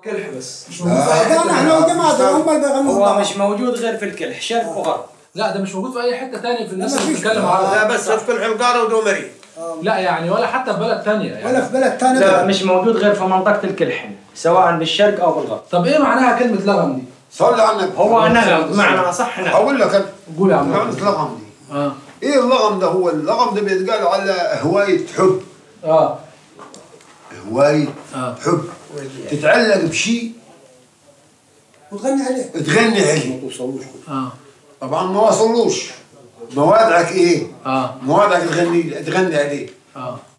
كلح بس مش موجود في اي كان احنا والجماعه دول هم اللي بيغنوا هو مش موجود غير في الكلح شرق وغرب لا ده مش موجود في اي حته تانية في الناس لا، اللي مفيش. بتتكلم لا عربي بس في كل حلقاره ودومري لا يعني ولا حتى في بلد تانية يعني ولا في بلد ثاني لا مش موجود غير في منطقة الكلح هنا، سواء بالشرق أو بالغرب طب ايه معناها كلمه لغم دي؟ صلي على النبي هو نغم بمعنى صح نغم اقول لك انا قول يا عم معنى اللغم دي اه ايه اللغم ده هو اللغم ده بيتقال على هوايه حب اه هوايه اه حب تتعلق بشيء وتغني عليه تغني عليه اه طبعا ما وصلوش موادعك ايه؟ اه موادعك تغني تغني عليه اه